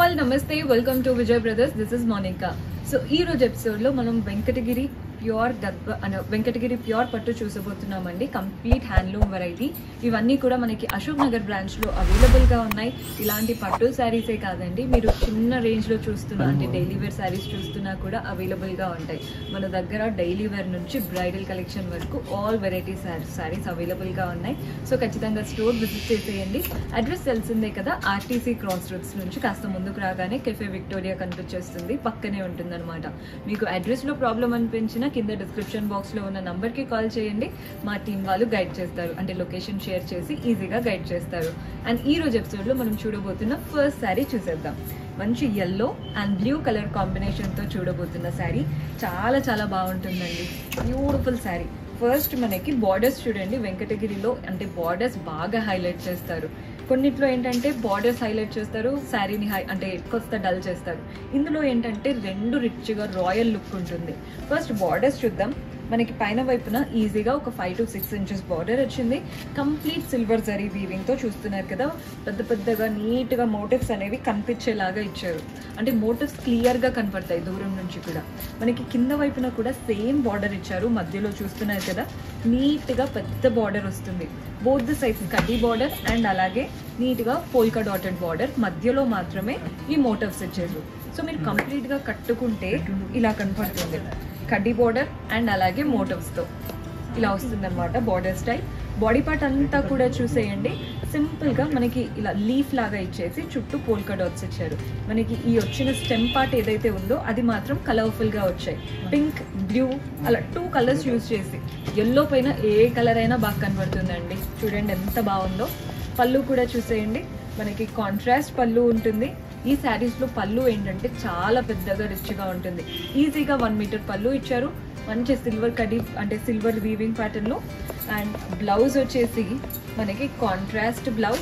all నమస్తే welcome to Vijay brothers this is Monica so ఈ రోజు ఎపిసోడ్ లో మనం వెంకటగిరి ప్యూర్ గర్భ అనే వెంకటగిరి ప్యూర్ పట్టు చూసబోతున్నామండి కంప్లీట్ హ్యాండ్లూమ్ వెరైటీ ఇవన్నీ కూడా మనకి అశోక్ నగర్ బ్రాంచ్ లో అవైలబుల్ గా ఉన్నాయి ఇలాంటి పట్టు శారీసే కాదండి మీరు చిన్న రేంజ్ లో చూస్తున్నా అంటే డైలీ వేర్ శారీస్ చూస్తున్నా కూడా అవైలబుల్ గా ఉంటాయి మన దగ్గర డైలీ వేర్ నుంచి బ్రైడల్ కలెక్షన్ వరకు ఆల్ వెరైటీ శారీస్ అవైలబుల్ గా ఉన్నాయి సో ఖచ్చితంగా స్టోర్ విజిట్ చేసేయండి అడ్రస్ తెలిసిందే కదా ఆర్టీసీ క్రాస్ రోడ్స్ నుంచి కాస్త ముందుకు రాగానే కెఫే విక్టోరియా కనిపించేస్తుంది పక్కనే ఉంటుందన్నమాట మీకు అడ్రస్ లో ప్రాబ్లం అనిపించినా కింద డిస్క్రిప్షన్ బాక్స్ లో ఉన్న నంబర్ కి కాల్ చేయండి మా టీం వాళ్ళు గైడ్ చేస్తారు అంటే లొకేషన్ షేర్ చేసి ఈజీగా గైడ్ చేస్తారు అండ్ ఈ రోజు ఎపిసోడ్ లో మనం చూడబోతున్న ఫస్ట్ శారీ చూసేద్దాం మంచి yellow and blue colour combination తో చూడబోతున్న శారీ చాలా చాలా బాగుంటుందండి బ్యూటిఫుల్ శారీ ఫస్ట్ మనకి బార్డర్స్ చూడండి వెంకటగిరిలో అంటే బార్డర్స్ బాగా హైలైట్ చేస్తారు కొన్నిట్లో ఏంటంటే బార్డర్స్ హైలైట్ చేస్తారు శారీని హై అంటే కొత్త డల్ చేస్తారు ఇందులో ఏంటంటే రెండు రిచ్గా రాయల్ లుక్ ఉంటుంది ఫస్ట్ బార్డర్స్ చూద్దాం మనకి పైన వైపున ఈజీగా ఒక five to six inches border వచ్చింది కంప్లీట్ సిల్వర్ జరీ వీవింగ్తో చూస్తున్నారు కదా పెద్ద పెద్దగా నీట్గా మోటివ్స్ అనేవి కనిపించేలాగా ఇచ్చారు అంటే మోటివ్స్ క్లియర్గా కనపడతాయి దూరం నుంచి కూడా మనకి కింద వైపున కూడా సేమ్ బార్డర్ ఇచ్చారు మధ్యలో చూస్తున్నారు కదా నీట్గా పెద్ద బార్డర్ వస్తుంది బోత్ ద సైజ్ కడ్డీ బార్డర్ అండ్ అలాగే నీట్గా పోల్కా డాటెడ్ బార్డర్ మధ్యలో మాత్రమే ఈ మోటివ్స్ ఇచ్చారు సో మీరు కంప్లీట్గా కట్టుకుంటే ఇలా కనపడుతుంది కడ్డీ బార్డర్ అండ్ అలాగే మోటివ్స్తో ఇలా వస్తుందన్నమాట బార్డర్ స్టైల్ బాడీ పార్ట్ అంతా కూడా చూసేయండి సింపుల్గా మనకి ఇలా లీఫ్ లాగా ఇచ్చేసి చుట్టూ పోల్కా డాట్స్ ఇచ్చారు మనకి ఈ వచ్చిన స్టెమ్ పార్ట్ ఏదైతే ఉందో అది మాత్రం కలర్ఫుల్గా వచ్చాయి పింక్ బ్లూ అలా టూ కలర్స్ యూజ్ చేసి ఎల్లో పైన ఏ కలర్ అయినా బాగా కనబడుతుందండి చూడండి ఎంత బాగుందో పళ్ళు కూడా చూసేయండి మనకి కాంట్రాస్ట్ పళ్ళు ఉంటుంది ఈ శారీస్లో పళ్ళు ఏంటంటే చాలా పెద్దగా రిచ్గా ఉంటుంది ఈజీగా వన్ మీటర్ పళ్ళు ఇచ్చారు మంచి సిల్వర్ కడీ అంటే సిల్వర్ వీవింగ్ ప్యాటర్న్లో అండ్ బ్లౌజ్ వచ్చేసి మనకి కాంట్రాస్ట్ బ్లౌజ్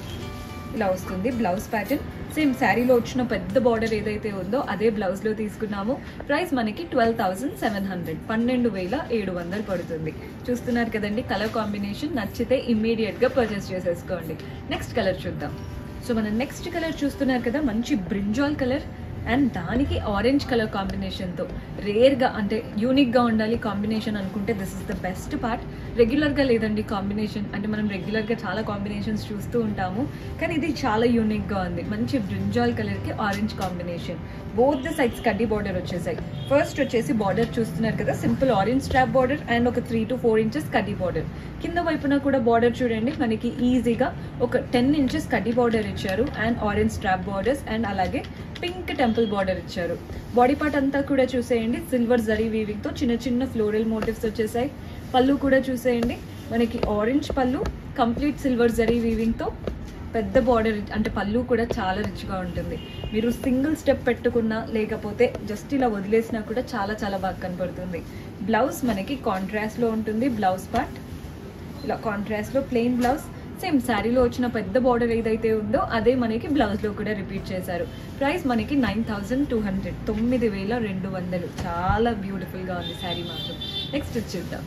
ఇలా వస్తుంది బ్లౌజ్ ప్యాటర్న్ సేమ్ శారీలో వచ్చిన పెద్ద బార్డర్ ఏదైతే ఉందో అదే బ్లౌజ్లో తీసుకున్నాము ప్రైస్ మనకి ట్వెల్వ్ థౌసండ్ సెవెన్ హండ్రెడ్ పన్నెండు వేల ఏడు వందలు పడుతుంది చూస్తున్నారు కదండి కలర్ కాంబినేషన్ నచ్చితే ఇమ్మీడియట్గా పర్చేస్ చేసేసుకోండి నెక్స్ట్ కలర్ చూద్దాం సో మనం నెక్స్ట్ కలర్ చూస్తున్నారు కదా మంచి బ్రింజాల్ కలర్ అండ్ దానికి ఆరెంజ్ కలర్ కాంబినేషన్తో రేర్గా అంటే యూనిక్గా ఉండాలి కాంబినేషన్ అనుకుంటే this is the best part రెగ్యులర్గా లేదండి కాంబినేషన్ అంటే మనం రెగ్యులర్గా చాలా కాంబినేషన్స్ చూస్తూ ఉంటాము కానీ ఇది చాలా యూనిక్గా ఉంది మంచి బ్రింజాల్ కలర్కి orange combination both the sides కడ్డీ బార్డర్ వచ్చేసాయి ఫస్ట్ వచ్చేసి బార్డర్ చూస్తున్నారు కదా simple orange strap border and ఒక త్రీ టు ఫోర్ ఇంచెస్ కడ్డీ బార్డర్ కింద వైపున కూడా బార్డర్ చూడండి మనకి ఈజీగా ఒక టెన్ ఇంచెస్ కడ్డీ బార్డర్ ఇచ్చారు and orange strap borders and అలాగే పింక్ టెంపుల్ బార్డర్ ఇచ్చారు బాడీ పార్ట్ అంతా కూడా చూసేయండి సిల్వర్ జరీ వీవింగ్తో చిన్న చిన్న ఫ్లోరల్ మోటివ్స్ వచ్చేసాయి పళ్ళు కూడా చూసేయండి మనకి ఆరెంజ్ పళ్ళు కంప్లీట్ సిల్వర్ జరీ వీవింగ్తో పెద్ద బార్డర్ అంటే పళ్ళు కూడా చాలా రిచ్గా ఉంటుంది మీరు సింగిల్ స్టెప్ పెట్టుకున్నా లేకపోతే జస్ట్ ఇలా వదిలేసినా కూడా చాలా చాలా బాగా కనపడుతుంది బ్లౌజ్ మనకి కాంట్రాస్ట్లో ఉంటుంది బ్లౌజ్ పార్ట్ ఇలా కాంట్రాస్ట్లో ప్లెయిన్ బ్లౌజ్ సేమ్ శారీలో వచ్చిన పెద్ద బార్డర్ ఏదైతే ఉందో అదే మనకి బ్లౌజ్లో కూడా రిపీట్ చేశారు ప్రైస్ మనకి నైన్ థౌజండ్ టూ హండ్రెడ్ తొమ్మిది వేల రెండు వందలు చాలా బ్యూటిఫుల్గా ఉంది శారీ మాత్రం నెక్స్ట్ చూద్దాం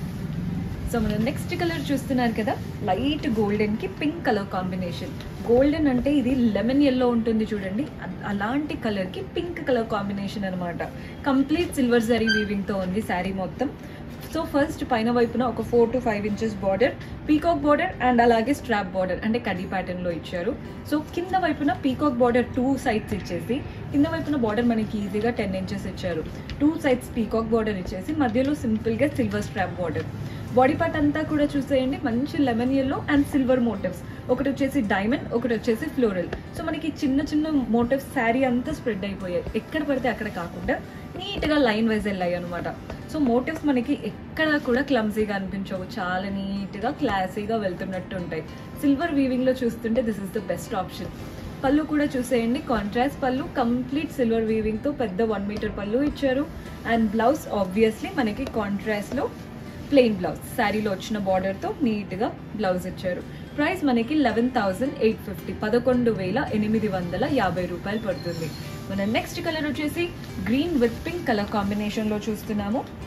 సో మనం నెక్స్ట్ కలర్ చూస్తున్నారు కదా లైట్ గోల్డెన్ కి పింక్ కలర్ కాంబినేషన్ గోల్డెన్ అంటే ఇది లెమన్ ఎల్లో ఉంటుంది చూడండి అ- అలాంటి కలర్ కి పింక్ కలర్ కాంబినేషన్ అనమాట కంప్లీట్ సిల్వర్ జరీ వీవింగ్ తో ఉంది శారీ మొత్తం సో ఫస్ట్ పైన వైపున ఒక four to five inches border peacock border and అలాగే స్ట్రాప్ బార్డర్ అంటే కడీ ప్యాటర్న్ లో ఇచ్చారు సో కింద వైపున పీకాక్ బార్డర్ టూ సైడ్స్ ఇచ్చేసి కింద వైపున బార్డర్ మనకి ఈజీగా టెన్ ఇంచెస్ ఇచ్చారు టూ సైడ్స్ పీకాక్ బార్డర్ ఇచ్చేసి మధ్యలో సింపుల్ గా silver strap border body part అంతా కూడా చూసేయండి మంచి lemon yellow and silver motifs ఒకటి వచ్చేసి డైమండ్ ఒకటి వచ్చేసి ఫ్లోరల్ సో మనకి చిన్న చిన్న మోటివ్స్ శారీ అంతా స్ప్రెడ్ అయిపోయాయి ఎక్కడ పడితే అక్కడ కాకుండా నీట్గా లైన్ వైజ్ వెళ్ళాయి అనమాట సో మోటివ్స్ మనకి ఎక్కడ కూడా క్లమ్జీగా అనిపించవు చాలా నీట్గా క్లాసీగా వెళ్తున్నట్టు ఉంటాయి సిల్వర్ వీవింగ్లో చూస్తుంటే this is the best option పళ్ళు కూడా చూసేయండి కాంట్రాస్ట్ పళ్ళు కంప్లీట్ సిల్వర్ వీవింగ్తో పెద్ద వన్ మీటర్ పళ్ళు ఇచ్చారు అండ్ బ్లౌజ్ ఆబ్వియస్లీ మనకి కాంట్రాస్ట్లో ప్లెయిన్ బ్లౌజ్ శారీలో వచ్చిన బార్డర్తో నీట్గా బ్లౌజ్ ఇచ్చారు ప్రైస్ మనకి లెవెన్ థౌసండ్ ఎయిట్ ఫిఫ్టీ పదకొండు వేల ఎనిమిది వందల యాభై రూపాయలు పడుతుంది మన నెక్స్ట్ కలర్ వచ్చేసి గ్రీన్ విత్ పింక్ కలర్ కాంబినేషన్లో చూస్తున్నాము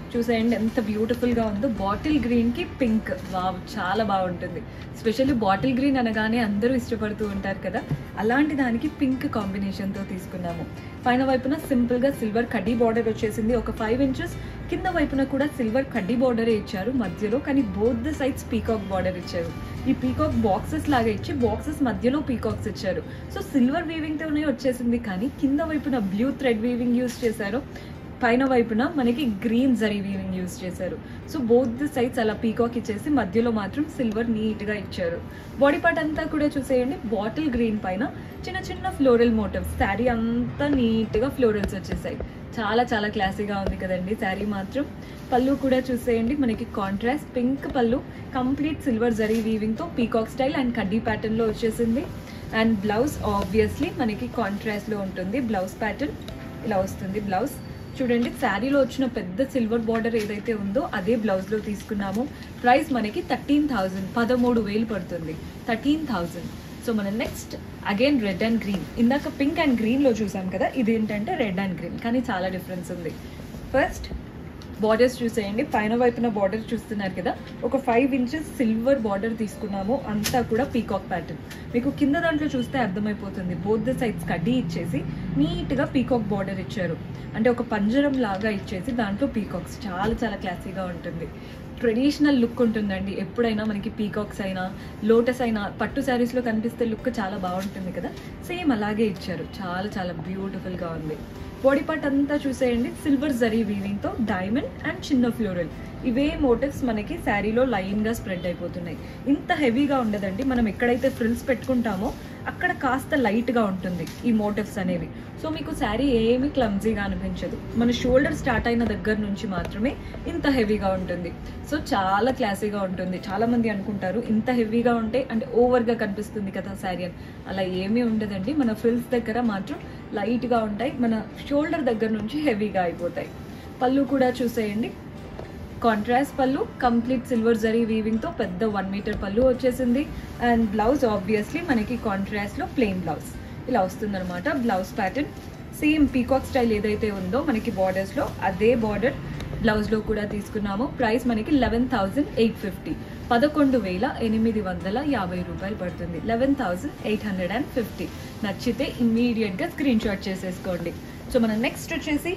చూసేయండి ఎంత బ్యూటిఫుల్ గా ఉందో బాటిల్ గ్రీన్ కి పింక్ వావ్ చాలా బాగుంటుంది స్పెషల్లీ బాటిల్ గ్రీన్ అనగానే అందరూ ఇష్టపడుతూ ఉంటారు కదా అలాంటి దానికి పింక్ కాంబినేషన్ తో తీసుకున్నాము పైన వైపున సింపుల్ గా సిల్వర్ కడ్డీ బార్డర్ వచ్చేసింది ఒక ఫైవ్ ఇంచెస్ కింద వైపున కూడా సిల్వర్ కడ్డీ బార్డర్ ఇచ్చారు మధ్యలో కానీ both the sides peacock border ఇచ్చారు ఈ పీకాక్ బాక్సెస్ లాగా ఇచ్చి బాక్సెస్ మధ్యలో పీకాక్స్ ఇచ్చారు సో సిల్వర్ వీవింగ్ తోనే వచ్చేసింది కానీ కింద వైపున బ్లూ థ్రెడ్ వీవింగ్ యూస్ చేశారు పైన వైపున మనకి గ్రీన్ జరీ వీవింగ్ యూస్ చేశారు సో బోత్ ది సైడ్స్ అలా పీకాక్ ఇచ్చేసి మధ్యలో మాత్రం సిల్వర్ నీట్ గా ఇచ్చారు బాడీ పార్ట్ అంతా కూడా చూసేయండి బాటిల్ గ్రీన్ పైన చిన్న చిన్న ఫ్లోరల్ మోటివ్స్ శారీ అంతా నీట్ గా ఫ్లోరల్స్ వచ్చేసాయి చాలా చాలా క్లాసీగా ఉంది కదండి శారీ మాత్రం పళ్ళు కూడా చూసేయండి మనకి కాంట్రాస్ట్ పింక్ పళ్ళు కంప్లీట్ సిల్వర్ జరీ వీవింగ్ తో పీకాక్ స్టైల్ అండ్ కడ్డీ ప్యాటర్న్ లో వచ్చేసింది అండ్ బ్లౌజ్ ఆబ్వియస్లీ మనకి కాంట్రాస్ట్ లో ఉంటుంది బ్లౌజ్ ప్యాటర్న్ ఇలా వస్తుంది బ్లౌజ్ చూడండి శారీలో వచ్చిన పెద్ద సిల్వర్ బార్డర్ ఏదైతే ఉందో అదే బ్లౌజ్ లో తీసుకున్నాము ప్రైస్ మనకి థర్టీన్ థౌజండ్ పదమూడు వేలు పడుతుంది థర్టీన్ థౌజండ్ సో మనం next again red and green ఇందాక పింక్ అండ్ గ్రీన్ లో చూసాం కదా ఇది ఏంటంటే రెడ్ అండ్ గ్రీన్ కానీ చాలా డిఫరెన్స్ ఉంది ఫస్ట్ బార్డర్స్ చూసేయండి పైన వైపున బార్డర్ చూస్తున్నారు కదా ఒక ఫైవ్ ఇంచెస్ సిల్వర్ బార్డర్ తీసుకున్నాము అంతా కూడా పీకాక్ ప్యాటర్న్ మీకు కింద దాంట్లో చూస్తే అర్థమైపోతుంది బోత్ ద సైడ్స్ కడ్డీ ఇచ్చేసి నీట్గా పీకాక్ బార్డర్ ఇచ్చారు అంటే ఒక పంజరం లాగా ఇచ్చేసి దాంట్లో పీకాక్స్ చాలా చాలా క్లాసీగా ఉంటుంది ట్రెడిషనల్ లుక్ ఉంటుందండి ఎప్పుడైనా మనకి పీకాక్స్ అయినా లోటస్ అయినా పట్టు శారీస్లో కనిపిస్తే లుక్ చాలా బాగుంటుంది కదా సేమ్ అలాగే ఇచ్చారు చాలా చాలా బ్యూటిఫుల్గా ఉంది బాడీ పార్ట్ అంతా చూసేయండి సిల్వర్ జరీ వీవింగ్ తో డైమండ్ అండ్ చిన్న ఫ్లోరల్ ఇవే మోటివ్స్ మనకి శారీలో లైన్ గా స్ప్రెడ్ అయిపోతున్నాయి ఇంత హెవీగా ఉండదండి మనం ఎక్కడైతే ఫ్రిల్స్ పెట్టుకుంటామో అక్కడ కాస్త లైట్ గా ఉంటుంది ఈ మోటివ్స్ అనేవి సో మీకు శారీ ఏమీ క్లమ్జీగా అనిపించదు మన షోల్డర్ స్టార్ట్ అయిన దగ్గర నుంచి మాత్రమే ఇంత హెవీగా ఉంటుంది సో చాలా క్లాసీగా ఉంటుంది చాలా మంది అనుకుంటారు ఇంత హెవీగా ఉంటే అంటే ఓవర్ గా కనిపిస్తుంది కదా శారీ అని అలా ఏమీ ఉండదండి మన ఫ్రిల్స్ దగ్గర మాత్రం లైట్ గా ఉంటాయి మన షోల్డర్ దగ్గర నుంచి హెవీగా అయిపోతాయి పళ్ళు కూడా చూసేయండి కాంట్రాస్ట్ పళ్ళు కంప్లీట్ సిల్వర్ జరీ వీవింగ్ తో పెద్ద వన్ మీటర్ పళ్ళు వచ్చేసింది అండ్ బ్లౌజ్ ఆబ్వియస్లీ మనకి కాంట్రాస్ట్ లో ప్లెయిన్ బ్లౌజ్ ఇలా వస్తుందన్నమాట blouse pattern same peacock style ఏదైతే ఉందో మనకి బార్డర్స్ లో అదే బార్డర్ బ్లౌజ్ లో కూడా తీసుకున్నాము ప్రైస్ మనకి లెవెన్ థౌసండ్ ఎయిట్ ఫిఫ్టీ పదకొండు వేల ఎనిమిది వందల యాభై రూపాయలు పడుతుంది eleven thousand eight hundred and fifty నచ్చితే ఇమ్మీడియట్ గా స్క్రీన్ షాట్ చేసేసుకోండి సో మనం నెక్స్ట్ వచ్చేసి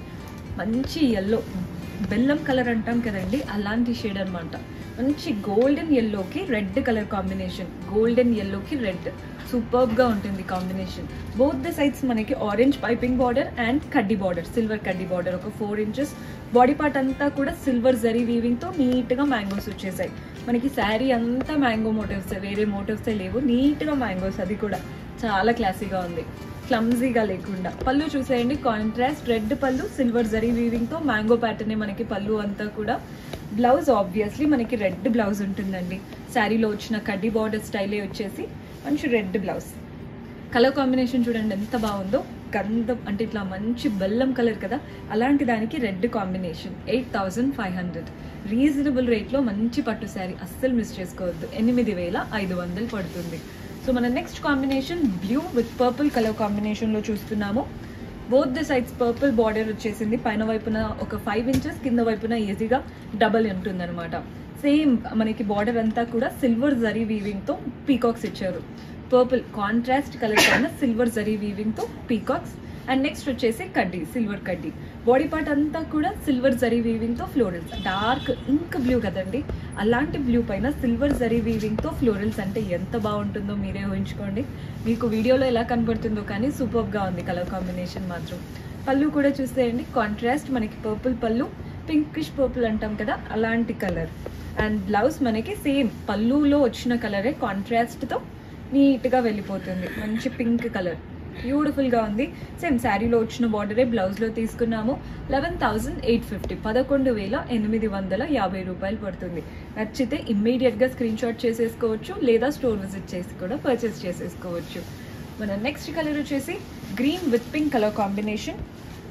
మంచి ఎల్లో బెల్లం కలర్ అంటాం కదండి అలాంటి షేడ్ అన్నమాట మంచి గోల్డెన్ ఎల్లోకి రెడ్ కలర్ కాంబినేషన్ గోల్డెన్ ఎల్లోకి రెడ్ సూపర్బ్ గా ఉంటుంది కాంబినేషన్ బోత్ ద సైడ్స్ మనకి ఆరెంజ్ పైపింగ్ బార్డర్ అండ్ కడ్డీ బార్డర్ సిల్వర్ కడ్డీ బార్డర్ ఒక ఫోర్ ఇంచెస్ బాడీ పార్ట్ అంతా కూడా సిల్వర్ జరీ వీవింగ్ తో నీట్ గా మ్యాంగోస్ వచ్చేసాయి మనకి శారీ అంతా మ్యాంగో మోటివ్స్ వేరే మోటివ్స్ లేవు నీట్ గా మ్యాంగోస్ అది కూడా చాలా క్లాసీగా ఉంది క్లమ్జీగా లేకుండా పళ్ళు చూసేయండి కాంట్రాస్ట్ రెడ్ పళ్ళు సిల్వర్ జరీ వీవింగ్ తో మ్యాంగో ప్యాటర్న్ మనకి పళ్ళు అంతా కూడా బ్లౌజ్ ఆబ్వియస్లీ మనకి రెడ్ బ్లౌజ్ ఉంటుందండి శారీలో వచ్చిన కడ్డీ బార్డర్ స్టైలే వచ్చేసి మంచి రెడ్ బ్లౌజ్ కలర్ కాంబినేషన్ చూడండి ఎంత బాగుందో గంధం అంటే ఇట్లా మంచి బెల్లం కలర్ కదా అలాంటి దానికి red combination eight thousand five hundred reasonable రేట్లో మంచి పట్టు శారీ అస్సలు మిస్ చేసుకోవద్దు ఎనిమిది వేల ఐదు వందలు పడుతుంది సో మన next combination blue with purple colour కాంబినేషన్లో చూస్తున్నాము both the sides purple border వచ్చేసింది పైన వైపున ఒక ఫైవ్ ఇంచెస్ కింద వైపున ఈజీగా డబల్ ఉంటుందన్నమాట సేమ్ మనకి బార్డర్ అంతా కూడా సిల్వర్ జరీ వీవింగ్ తో పీకాక్స్ ఇచ్చారు పర్పుల్ కాంట్రాస్ట్ కలర్ పైన సిల్వర్ జరీ వీవింగ్ తో పీకాక్స్ అండ్ నెక్స్ట్ వచ్చేసి కడ్డీ సిల్వర్ కడ్డీ బాడీ పార్ట్ అంతా కూడా సిల్వర్ జరీ వీవింగ్ తో ఫ్లోరల్స్ డార్క్ ఇంక్ బ్లూ కదండి అలాంటి బ్లూ పైన సిల్వర్ జరీ వీవింగ్ తో ఫ్లోరల్స్ అంటే ఎంత బాగుంటుందో మీరే ఊహించుకోండి మీకు వీడియోలో ఎలా కనబడుతుందో కానీ సూపర్ గా ఉంది కలర్ కాంబినేషన్ మాత్రం పళ్ళు కూడా చూసేయండి కాంట్రాస్ట్ మనకి పర్పుల్ పళ్ళు పింకిష్ పర్పుల్ అంటాం కదా అలాంటి కలర్ అండ్ బ్లౌజ్ మనకి సేమ్ పళ్ళులో వచ్చిన కలరే కాంట్రాస్ట్ తో నీట్ గా వెళ్ళిపోతుంది మంచి పింక్ కలర్ బ్యూటిఫుల్ గా ఉంది సేమ్ శారీలో వచ్చిన బార్డరే బ్లౌజ్ లో తీసుకున్నాము లెవెన్ థౌసండ్ ఎయిట్ ఫిఫ్టీ పదకొండు వేల ఎనిమిది వందల యాభై రూపాయలు పడుతుంది నచ్చితే ఇమ్మీడియట్ గా స్క్రీన్ షాట్ చేసేసుకోవచ్చు లేదా స్టోర్ విజిట్ చేసి కూడా పర్చేస్ చేసేసుకోవచ్చు మన నెక్స్ట్ కలర్ వచ్చేసి green with pink colour combination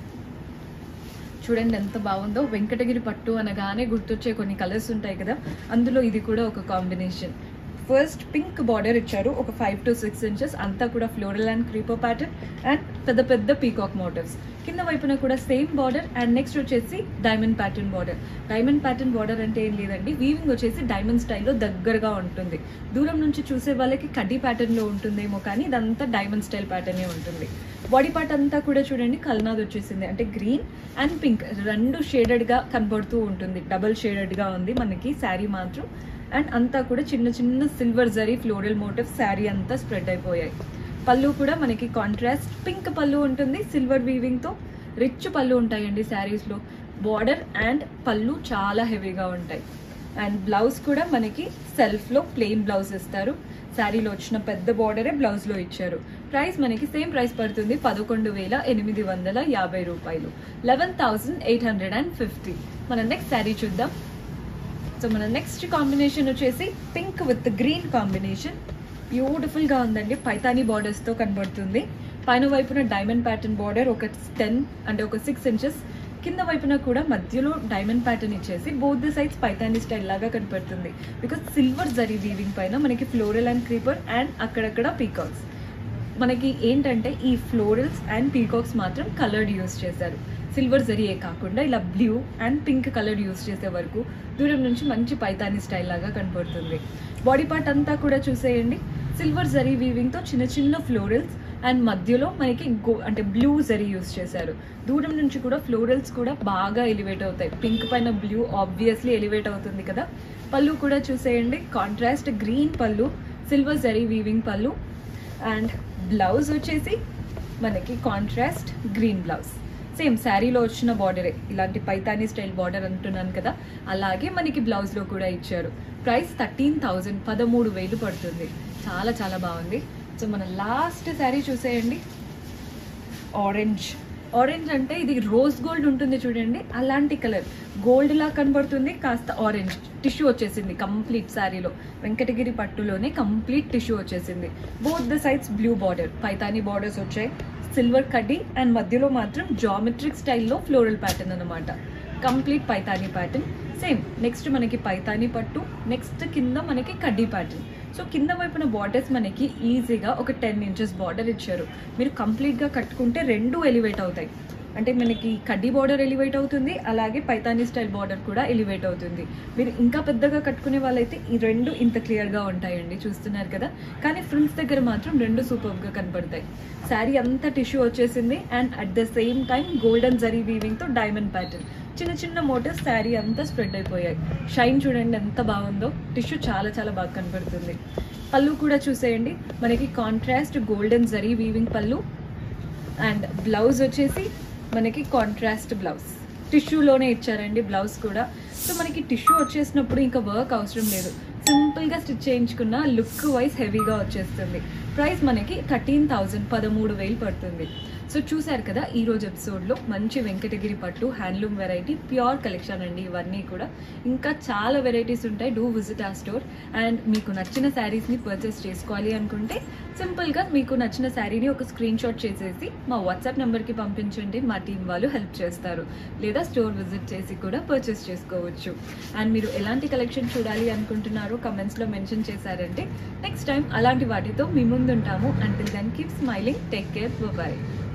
చూడండి ఎంత బాగుందో వెంకటగిరి పట్టు అనగానే గుర్తొచ్చే కొన్ని కలర్స్ ఉంటాయి కదా అందులో ఇది కూడా ఒక కాంబినేషన్ ఫస్ట్ పింక్ బార్డర్ ఇచ్చారు ఒక ఫైవ్ టు సిక్స్ ఇంచెస్ అంతా కూడా floral and creeper pattern and పెద్ద పెద్ద పీకాక్ మోటివ్స్ కింద వైపున కూడా సేమ్ బార్డర్ అండ్ నెక్స్ట్ వచ్చేసి diamond pattern border diamond pattern border అంటే ఏం లేదండి వీవింగ్ వచ్చేసి డైమండ్ స్టైల్లో దగ్గరగా ఉంటుంది దూరం నుంచి చూసే వాళ్ళకి కడ్డీ ప్యాటర్న్లో ఉంటుందేమో కానీ ఇదంతా డైమండ్ స్టైల్ ప్యాటర్నే ఉంటుంది బాడీ పార్ట్ అంతా కూడా చూడండి కల్నాద్ వచ్చేసింది అంటే గ్రీన్ అండ్ పింక్ రెండు షేడెడ్గా కనబడుతూ ఉంటుంది డబల్ షేడెడ్గా ఉంది మనకి శారీ మాత్రం అండ్ అంతా కూడా చిన్న చిన్న silver zari floral motif sari అంతా స్ప్రెడ్ అయిపోయాయి పళ్ళు కూడా మనకి కాంట్రాస్ట్ పింక్ పళ్ళు ఉంటుంది సిల్వర్ వీవింగ్తో రిచ్ పళ్ళు ఉంటాయండి శారీస్లో బార్డర్ అండ్ పళ్ళు చాలా హెవీగా ఉంటాయి అండ్ బ్లౌజ్ కూడా మనకి సెల్ఫ్లో ప్లెయిన్ బ్లౌజ్ ఇస్తారు శారీలో వచ్చిన పెద్ద బార్డరే బ్లౌజ్లో ఇచ్చారు ప్రైస్ మనకి సేమ్ ప్రైస్ పడుతుంది పదకొండు వేల ఎనిమిది వందల యాభై రూపాయలు eleven thousand eight hundred and fifty మన నెక్స్ట్ శారీ చూద్దాం సో మన నెక్స్ట్ కాంబినేషన్ వచ్చేసి పింక్ విత్ గ్రీన్ కాంబినేషన్ బ్యూటిఫుల్గా ఉందండి పైతానీ బార్డర్స్తో కనబడుతుంది పైన వైపున డైమండ్ ప్యాటర్న్ బార్డర్ ఒక టెన్ అంటే ఒక సిక్స్ ఇంచెస్ కింద వైపున కూడా మధ్యలో డైమండ్ ప్యాటర్న్ ఇచ్చేసి both the sides Paithani style లాగా కనపడుతుంది బికాస్ సిల్వర్ జరీ వీవింగ్ పైన మనకి ఫ్లోరల్ అండ్ క్రీపర్ అండ్ అక్కడక్కడ పీకాక్స్ మనకి ఏంటంటే ఈ ఫ్లోరల్స్ అండ్ పీకాక్స్ మాత్రం కలర్డ్ యూస్ చేశారు సిల్వర్ జరీయే కాకుండా ఇలా blue and pink colour use చేసే వరకు దూరం నుంచి మంచి పైతానీ స్టైల్ లాగా కనపడుతుంది బాడీ పార్ట్ అంతా కూడా చూసేయండి సిల్వర్ జరీ వీవింగ్తో చిన్న చిన్న ఫ్లోరల్స్ అండ్ మధ్యలో మనకి గో అంటే బ్లూ జరీ యూస్ చేశారు దూరం నుంచి కూడా ఫ్లోరల్స్ కూడా బాగా ఎలివేట్ అవుతాయి పింక్ పైన బ్లూ ఆబ్వియస్లీ ఎలివేట్ అవుతుంది కదా పళ్ళు కూడా చూసేయండి కాంట్రాస్ట్ గ్రీన్ పళ్ళు సిల్వర్ జరీ వీవింగ్ పళ్ళు అండ్ బ్లౌజ్ వచ్చేసి మనకి కాంట్రాస్ట్ గ్రీన్ బ్లౌజ్ సేమ్ శారీలో వచ్చిన బార్డరే ఇలాంటి పైతానీ స్టైల్ బార్డర్ అంటున్నాను కదా అలాగే మనకి బ్లౌజ్లో కూడా ఇచ్చారు ప్రైస్ థర్టీన్ థౌజండ్ పదమూడు వేలు పడుతుంది చాలా చాలా బాగుంది సో మన లాస్ట్ శారీ చూసేయండి ఆరెంజ్ ఆరెంజ్ అంటే ఇది రోజ్ గోల్డ్ ఉంటుంది చూడండి అలాంటి కలర్ గోల్డ్ లా కనబడుతుంది కాస్త ఆరెంజ్ టిష్యూ వచ్చేసింది కంప్లీట్ శారీలో వెంకటగిరి పట్టులోనే కంప్లీట్ టిష్యూ వచ్చేసింది both the sides blue border Paithani borders వచ్చాయి సిల్వర్ కడ్డీ అండ్ మధ్యలో మాత్రం జామెట్రిక్ స్టైల్లో ఫ్లోరల్ ప్యాటర్న్ అనమాట complete Paithani pattern same next మనకి పైతానీ పట్టు నెక్స్ట్ కింద మనకి కడ్డీ ప్యాటర్న్ సో కింద వైపున బార్డర్స్ మనకి ఈజీగా ఒక టెన్ ఇంచెస్ బార్డర్ ఇచ్చారు మీరు కంప్లీట్గా కట్టుకుంటే రెండు ఎలివేట్ అవుతాయి అంటే మనకి కడ్డీ బార్డర్ ఎలివేట్ అవుతుంది అలాగే పైతానీ స్టైల్ బార్డర్ కూడా ఎలివేట్ అవుతుంది మీరు ఇంకా పెద్దగా కట్టుకునే వాళ్ళైతే ఈ రెండు ఇంత క్లియర్గా ఉంటాయండి చూస్తున్నారు కదా కానీ ఫ్రిల్స్ దగ్గర మాత్రం రెండు సూపర్గా కనపడతాయి శారీ అంతా టిష్యూ వచ్చేసింది and at the same time golden zari వీవింగ్తో డైమండ్ ప్యాటర్న్ చిన్న చిన్న మోటివ్స్ శారీ అంతా స్ప్రెడ్ అయిపోయాయి షైన్ చూడండి ఎంత బాగుందో టిష్యూ చాలా చాలా బాగా కనపడుతుంది పళ్ళు కూడా చూసేయండి మనకి కాంట్రాస్ట్ గోల్డెన్ జరీ వీవింగ్ పళ్ళు అండ్ బ్లౌజ్ వచ్చేసి మనకి కాంట్రాస్ట్ బ్లౌజ్ టిష్యూలోనే ఇచ్చారండి బ్లౌజ్ కూడా సో మనకి టిష్యూ వచ్చేసినప్పుడు ఇంకా వర్క్ అవసరం లేదు సింపుల్గా స్టిచ్ చేయించుకున్న లుక్ వైజ్ హెవీగా వచ్చేస్తుంది ప్రైస్ మనకి థర్టీన్ థౌజండ్ పదమూడు వేలు పడుతుంది సో చూశారు కదా ఈ రోజు ఎపిసోడ్లో మంచి వెంకటగిరి పట్టు హ్యాండ్లూమ్ వెరైటీ ప్యూర్ కలెక్షన్ అండి ఇవన్నీ కూడా ఇంకా చాలా వెరైటీస్ ఉంటాయి డూ విజిట్ ఆ స్టోర్ అండ్ మీకు నచ్చిన శారీస్ని పర్చేస్ చేసుకోవాలి అనుకుంటే సింపుల్గా మీకు నచ్చిన శారీని ఒక స్క్రీన్ షాట్ చేసేసి మా వాట్సాప్ నెంబర్కి పంపించండి మా టీం వాళ్ళు హెల్ప్ చేస్తారు లేదా స్టోర్ విజిట్ చేసి కూడా పర్చేస్ చేసుకోవచ్చు అండ్ మీరు ఎలాంటి కలెక్షన్ చూడాలి అనుకుంటున్నారో కమెంట్స్లో మెన్షన్ చేశారంటే నెక్స్ట్ టైం అలాంటి వాటితో మీ ముందుంటాము until then keep smiling take care bye